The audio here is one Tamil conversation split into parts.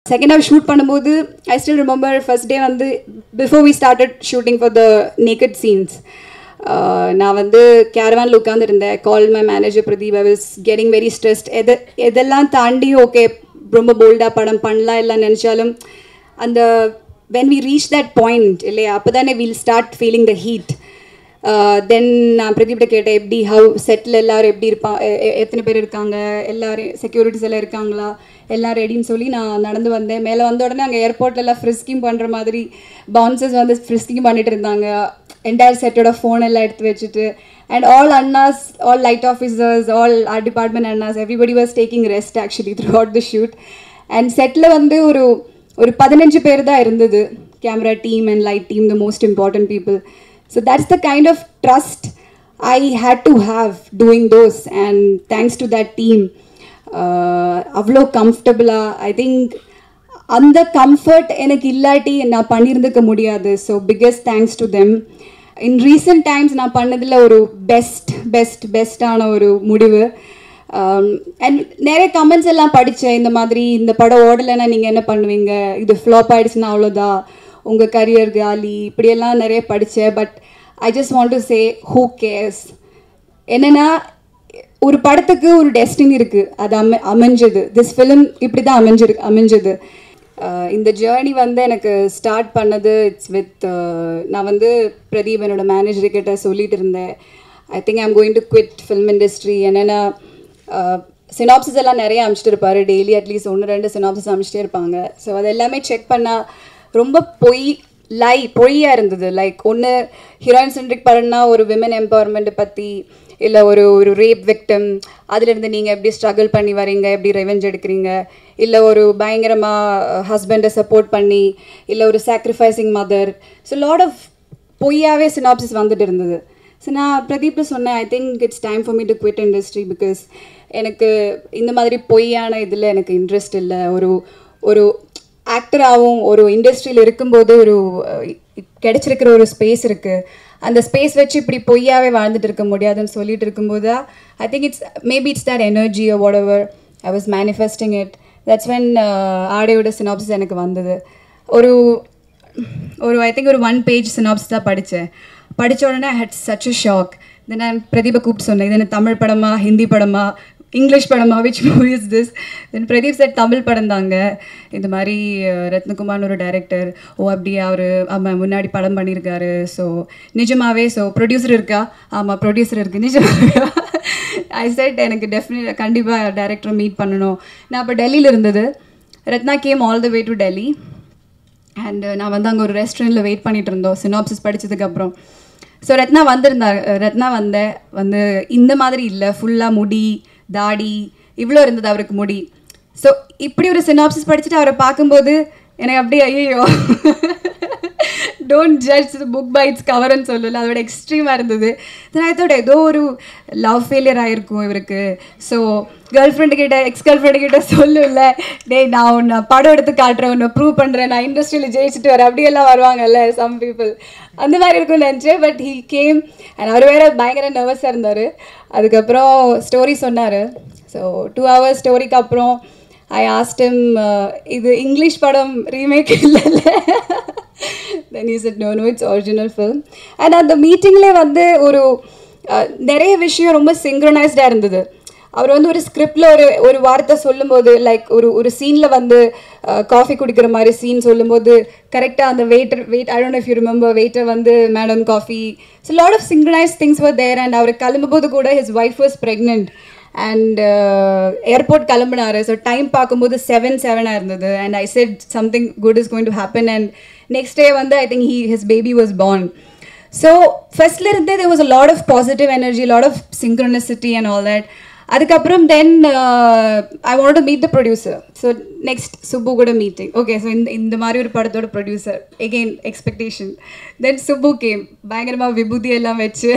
செகண்ட் ஹாஃப் ஷூட் பண்ணும்போது I still remember first day வந்து before we started shooting for the naked scenes நான் வந்து கேரவானில் உட்காந்துருந்தேன் call my manager Pradeep I was getting very stressed எது எதெல்லாம் தாண்டி ஓகே ரொம்ப போல்டாக படம் பண்ணலாம் இல்லை நினச்சாலும் அந்த when we reach that point இல்லையா அப்போ தானே will start feeling the heat then நான் பிரதீப்ட கேட்டேன் எப்படி ஹவு செட்டில் எல்லாரும் எப்படி இருப்பா எ- எ- எத்தனை பேர் இருக்காங்க எல்லாரும் செக்யூரிட்டிஸ் எல்லாம் இருக்காங்களா எல்லாம் ரெடின்னு சொல்லி நான் நடந்து வந்தேன் மேலே வந்த உடனே அங்கே ஏர்போர்ட்ல எல்லாம் ஃப்ரிஸ்கிங் பண்ணுற மாதிரி பவுன்சர்ஸ் வந்து ஃப்ரிஸ்கிங் பண்ணிட்டு இருந்தாங்க என்டையர் செட்டோட ஃபோன் எல்லாம் எடுத்து வச்சுட்டு and all annas all light officers all are department annas everybody was taking rest actually throughout the shoot and செட்டில் வந்து ஒரு ஒரு பதினஞ்சு பேர் தான் இருந்தது camera team and light team the most important people so that's the kind of trust I had to have doing those and thanks to that team அவ்வளோ கம்ஃபர்டபுளாக ஐ திங்க் அந்த கம்ஃபர்ட் எனக்கு இல்லாட்டி நான் பண்ணியிருந்துக்க முடியாது so biggest thanks to them in recent times நான் பண்ணதில் ஒரு பெஸ்ட் பெஸ்ட் பெஸ்ட்டான ஒரு முடிவு அண்ட் நிறைய கமெண்ட்ஸ் எல்லாம் படித்தேன் இந்த மாதிரி இந்த படம் ஓடலைன்னா நீங்கள் என்ன பண்ணுவீங்க இது ஃப்ளாப் ஆயிடுச்சுன்னா அவ்வளோதான் உங்கள் கரியர் காலி இப்படியெல்லாம் நிறைய படித்தேன் but I just want to say who cares என்னன்னா ஒரு படத்துக்கு ஒரு டெஸ்டினி இருக்கு அது அமை அமைஞ்சது திஸ் ஃபிலிம் இப்படி தான் அமைஞ்சிருக்கு அமைஞ்சது அஹ் இந்த ஜேர்னி வந்து எனக்கு ஸ்டார்ட் பண்ணது இட்ஸ் வித் நான் வந்து பிரதீப் என்னோட மேனேஜர் கிட்ட சொல்லிட்டு இருந்தேன் I think I'm going to quit film industry என்னென்னா சினாப்சிஸ் எல்லாம் நிறைய அமிச்சிட்டு இருப்பாரு டெய்லி அட்லீஸ்ட் ஒன்று ரெண்டு சினாப்சிஸ் அமிச்சிட்டே இருப்பாங்க ஸோ அது எல்லாமே செக் பண்ணால் ரொம்ப பொய் லை பொய்யா இருந்தது லைக் ஒன்று ஹீரோயின் சென்ட்ரிக் படம்னா ஒரு விமன் எம்பவர்மெண்ட்டை பற்றி இல்லை ஒரு ஒரு ரேப் விக்டம் அதுலேருந்து நீங்கள் எப்படி ஸ்ட்ரகிள் பண்ணி வரீங்க எப்படி ரெவெஞ்ச் எடுக்கிறீங்க இல்லை ஒரு பயங்கரமாக ஹஸ்பண்டை சப்போர்ட் பண்ணி இல்லை ஒரு sacrificing mother so lot of பொய்யாவே சினாப்சிஸ் வந்துட்டு இருந்தது ஸோ நான் பிரதீப்ல சொன்னேன் I think it's time for me to quit industry because எனக்கு இந்த மாதிரி பொய்யான இதில் எனக்கு இன்ட்ரெஸ்ட் இல்லை ஒரு ஒரு ஆக்டராகவும் ஒரு இண்டஸ்ட்ரியில் இருக்கும்போது ஒரு அஹ், கிடைச்சிருக்கிற ஒரு ஸ்பேஸ் இருக்குது அந்த ஸ்பேஸ் வச்சு இப்படி பொய்யாவே வாழ்ந்துட்டு இருக்க முடியாதுன்னு சொல்லிட்டு இருக்கும்போது I think it's maybe it's that energy whatever I was manifesting it that's when ஆடையோட சினாப்சிஸ் எனக்கு வந்தது ஒரு ஒரு ஐ திங்க் ஒரு ஒன் பேஜ் சினாப்ஸ் தான் படித்தேன் படித்த உடனே I had such a shock then நான் பிரதீபை கூப்பிட்டு சொன்னேன் இது என்ன தமிழ் படமா ஹிந்தி படமா இங்கிலீஷ் படமா which movie is this then Pradeep sir Tamil படம் தாங்க இந்த மாதிரி அஹ், ரத்னகுமார்னு ஒரு டைரக்டர் ஓ அப்படியே அவர் ஆமாம் முன்னாடி படம் பண்ணியிருக்காரு ஸோ நிஜமாவே ஸோ ப்ரொடியூசர் இருக்கா ஆமாம் ப்ரொடியூசர் இருக்குது நிஜமாவே ஐ செட் எனக்கு டெஃபினட் கண்டிப்பாக டைரக்டரை மீட் பண்ணணும் நான் அப்போ டெல்லியில் இருந்தது Rathna came all the way to Delhi and நான் வந்து அங்கே ஒரு ரெஸ்டாரண்ட்டில் வெயிட் பண்ணிட்டு இருந்தோம் சினாப்சிஸ் படிச்சதுக்கப்புறம் ஸோ ரத்னா வந்திருந்தா ரத்னா வந்தேன் வந்து இந்த மாதிரி இல்லை ஃபுல்லாக முடி தாடி இவ்வளோ இருந்தது அவருக்கு முடி ஸோ இப்படி ஒரு சினாப்சிஸ் படிச்சுட்டு அவரை பார்க்கும்போது எனக்கு அப்படியே ஐயோ don't judge book by its கவர்னு சொல்லல அதோட எக்ஸ்ட்ரீமாக இருந்தது தென் ஐ தாட் ஏதோ ஒரு லவ் ஃபெயிலியர் ஆயிருக்கும் இவருக்கு ஸோ கேர்ள் ஃப்ரெண்டு கிட்ட எக்ஸ் கேர்ள் ஃப்ரெண்டு கிட்ட சொல்லல டேய் நான் உன்னை படம் எடுத்து காட்டுறேன் உன்னை ப்ரூவ் பண்ணுறேன் நான் இண்டஸ்ட்ரியில் ஜெயிச்சுட்டு வரேன் அப்படியெல்லாம் வருவாங்கல்ல சம் பீப்புள் அந்த மாதிரி இருக்கும்னு நினச்சேன் பட் ஹீ கேம் அண்ட் அவர் வேற பயங்கர நர்வஸாக இருந்தார் அதுக்கப்புறம் ஸ்டோரி சொன்னார் ஸோ டூ ஹவர்ஸ் ஸ்டோரிக்கு அப்புறம் ஐ ஆஸ்டம் இது இங்கிலீஷ் படம் ரீமேக் இல்லைல்ல then is it no no it's original film and அந்த மீட்டிங்லேயே வந்து ஒரு அஹ், நிறைய விஷயம் ரொம்ப சிங்க்ரனைஸ்டாக இருந்தது அவர் வந்து ஒரு ஸ்கிரிப்டில் ஒரு ஒரு வார்த்தை சொல்லும்போது லைக் ஒரு ஒரு சீனில் வந்து காஃபி குடிக்கிற மாதிரி சீன் சொல்லும்போது கரெக்டாக அந்த waiter wait I don't if you remember waiter வந்து madam coffee so lot of synchronise things were there and அவர் கிளம்பும்போது கூட his wife was pregnant and airport கிளம்புனாரு ஸோ டைம் பார்க்கும்போது செவன் செவனாக இருந்தது and I said something good is going to happen and next day வந்து I think he his baby was born so ஃபர்ஸ்ட்ல இருந்தே there was a lot of positive energy lot of synchronicity and all that அதுக்கப்புறம் then I want to meet the producer so next Subbu கூட மீட்டிங் ஓகே ஸோ இந்த இந்த மாதிரி ஒரு படத்தோட producer again expectation then Subbu came பயங்கரமாக விபூதி எல்லாம் வச்சு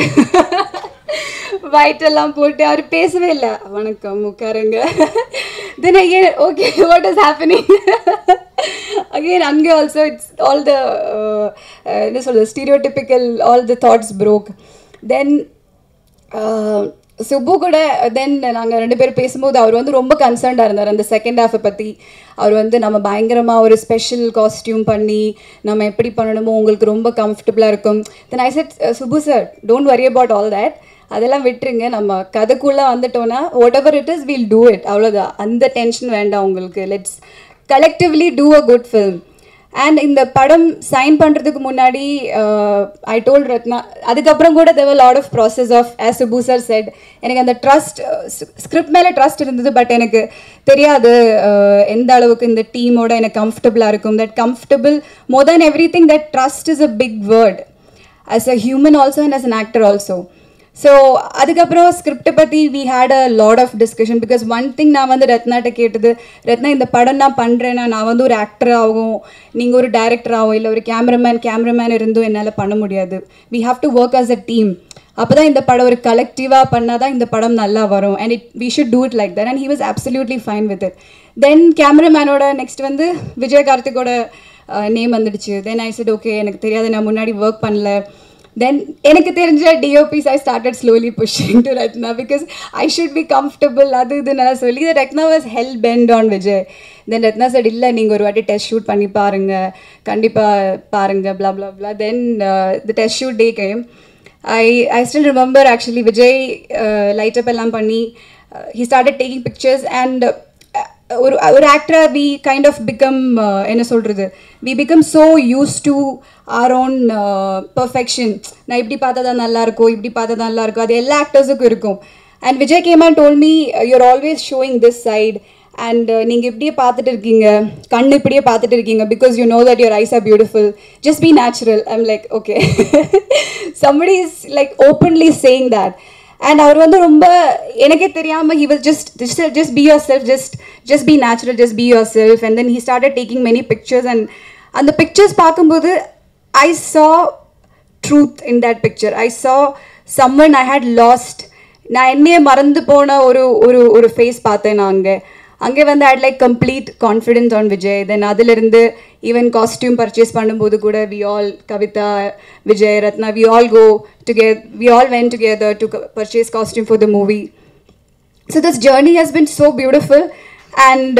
white எல்லாம் போட்டு அவர் பேசவே இல்லை வணக்கம் உட்காருங்க then again okay what is happening again அங்கே ஆல்சோ இட்ஸ் ஆல் த என்ன சொல்றது stereotypical all the thoughts broke then Subbu கூட தென் நாங்கள் ரெண்டு பேரும் பேசும்போது அவர் வந்து ரொம்ப கன்சர்ன்டாக இருந்தார் அந்த செகண்ட் ஹாஃபை பற்றி அவர் வந்து நம்ம பயங்கரமாக ஒரு ஸ்பெஷல் காஸ்டியூம் பண்ணி நம்ம எப்படி பண்ணணுமோ உங்களுக்கு ரொம்ப கம்ஃபர்டபுளாக இருக்கும் then I said Subbu sir don't worry about all that அதெல்லாம் விட்டுருங்க நம்ம கதைக்குள்ளே வந்துட்டோன்னா whatever it is will do it அவ்வளோதான் அந்த டென்ஷன் வேண்டாம் உங்களுக்கு let's collectively do a good film and இந்த படம் சைன் பண்ணுறதுக்கு முன்னாடி ஐ டோல்ட் ரத்னா அதுக்கப்புறம் கூட there were lot of process of as Subbu sir said எனக்கு அந்த ட்ரஸ்ட் ஸ்கிரிப்ட் மேலே ட்ரஸ்ட் இருந்தது பட் எனக்கு தெரியாது uh, எந்த அளவுக்கு இந்த டீமோட எனக்கு கம்ஃபர்டபுளாக இருக்கும் that comfortable more than everything that trust is a big word as a human also and as an actor also so அதுக்கப்புறம் ஸ்கிரிப்டை பற்றி we had a lot of discussion because one thing நான் வந்து ரத்னாட்ட கேட்டது ரத்னா இந்த படம் நான் பண்ணுறேன்னா நான் வந்து ஒரு ஆக்டர் ஆகும் நீங்கள் ஒரு டைரக்டர் ஆகும் இல்லை ஒரு கேமராமேன் கேமராமேன் இருந்தும் என்னால் பண்ண முடியாது we have to work as a team அப்போ தான் இந்த படம் ஒரு கலெக்டிவாக பண்ணால் தான் இந்த படம் நல்லா வரும் and it we should do it like that and he was absolutely fine with it then கேமராமேனோட நெக்ஸ்ட் வந்து விஜய் கார்த்திகோட நேம் வந்துடுச்சு தென் ஐ செட் ஓகே எனக்கு தெரியாது நான் முன்னாடி ஒர்க் பண்ணல தென் எனக்கு தெரிஞ்ச DOPs I started slowly pushing to Rathna because I should be comfortable அது இது நான் சொல்லி Rathna was hell bent on Vijay then Rathna said இல்லை நீங்கள் ஒரு வாட்டி டெஸ்ட் ஷூட் பண்ணி பாருங்க கண்டிப்பாக பாருங்க blah blah blah then the test shoot day came I I still remember actually Vijay light up எல்லாம் பண்ணி he started taking pictures and ஒரு ஒரு ஆக்டராக வி கைண்ட் ஆஃப் பிகம் என்ன சொல்கிறது we become so used to our own perfection நான் இப்படி பார்த்தா தான் நல்லா இருக்கும் இப்படி பார்த்தா தான் நல்லா இருக்கும் அது எல்லா ஆக்டர்ஸுக்கும் இருக்கும் and Vijay came and told me you are always showing this side and நீங்கள் இப்படியே பார்த்துட்டு இருக்கீங்க கண் இப்படியே பார்த்துட்டு இருக்கீங்க because you know that your eyes are beautiful just be natural I'm like okay somebody is like openly saying that and அவர் வந்து ரொம்ப எனக்கே தெரியாமல் he was just just be yourself just just be natural just be yourself and then he started taking many pictures and அந்த பிக்சர்ஸ் பார்க்கும்போது I saw truth in that picture I saw summon I had lost நான் என்னையே மறந்து போன ஒரு ஒரு ஒரு ஃபேஸ் பார்த்தேன் நான் அங்கே அங்கே வந்து I'd like complete confidence on Vijay then அதிலிருந்து ஈவன் காஸ்டியூம் பர்ச்சேஸ் பண்ணும்போது கூட we all Kavitha Vijay Ratna we all go together we all went together to purchase costume for the movie so this journey has been so beautiful and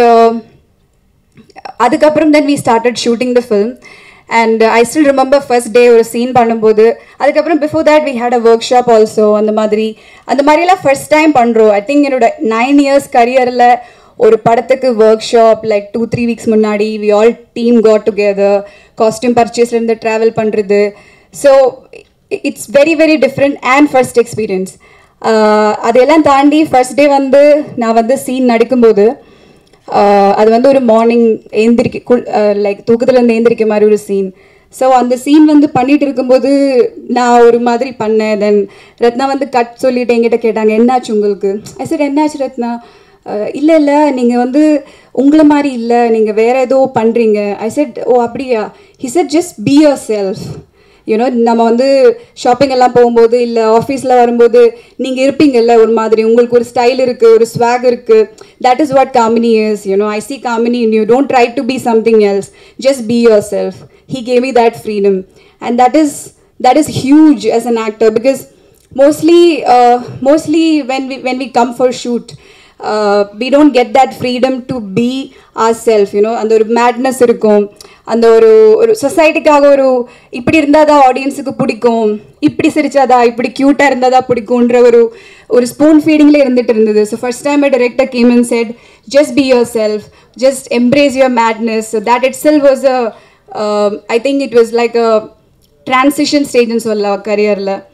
அதுக்கப்புறம் then we started shooting the film and I still remember first day ஒரு சீன் பண்ணும்போது அதுக்கப்புறம் before that we had a workshop also அந்த மாதிரி அந்த மாதிரிலாம் ஃபர்ஸ்ட் டைம் பண்ணுறோம் ஐ திங்க் என்னோட நைன் இயர்ஸ் கரியரில் ஒரு படத்துக்கு workshop like two three weeks முன்னாடி we all team got together costume பர்ச்சேஸ்லேருந்து ட்ராவல் பண்ணுறது so it's very very different and first experience அதெல்லாம் தாண்டி ஃபர்ஸ்ட் டே வந்து நான் வந்து சீன் நடிக்கும்போது ஆஹ் அது வந்து ஒரு மார்னிங் ஏந்திரிக்க லைக் தூக்கத்துலேருந்து ஏந்திரிக்க மாதிரி ஒரு சீன் ஸோ அந்த சீன் வந்து பண்ணிட்டு இருக்கும்போது நான் ஒரு மாதிரி பண்ணேன் தென் ரத்னா வந்து கட் சொல்லிட்டு என்கிட்ட கேட்டாங்க என்னாச்சு உங்களுக்கு ஐ சார் என்னாச்சு ரத்னா இல்லை இல்லை நீங்கள் வந்து உங்களை மாதிரி இல்லை நீங்கள் வேற ஏதோ பண்ணுறீங்க ஐ செட் ஓ அப்படியா he said just be yourself you know நம்ம வந்து ஷாப்பிங் எல்லாம் போகும்போது இல்லை ஆஃபீஸில் வரும்போது நீங்கள் இருப்பீங்கல்ல ஒரு மாதிரி உங்களுக்கு ஒரு ஸ்டைல் இருக்குது ஒரு ஸ்வாக் இருக்குது that is what Kamini is you know I see Kamini in you don't try to be something else just be yourself he gave me that freedom and that is that is huge as an actor because mostly uh, mostly when we when we come for shoot uh, we don't get that freedom to be ourselves you know அந்த ஒரு மேட்னஸ் இருக்கும் அந்த ஒரு ஒரு சொசைட்டிக்காக ஒரு இப்படி இருந்தால் தான் ஆடியன்ஸுக்கு பிடிக்கும் இப்படி சிரிச்சாதா இப்படி க்யூட்டாக இருந்தால் தான் பிடிக்குன்ற ஒரு ஒரு ஸ்பூன் ஃபீடிங்ல இருந்துட்டு இருந்தது so first time director came and said just be yourself just embrace your madness so that itself was a um, I think it was like a transition stage in சொல்லலாம் கரியரில்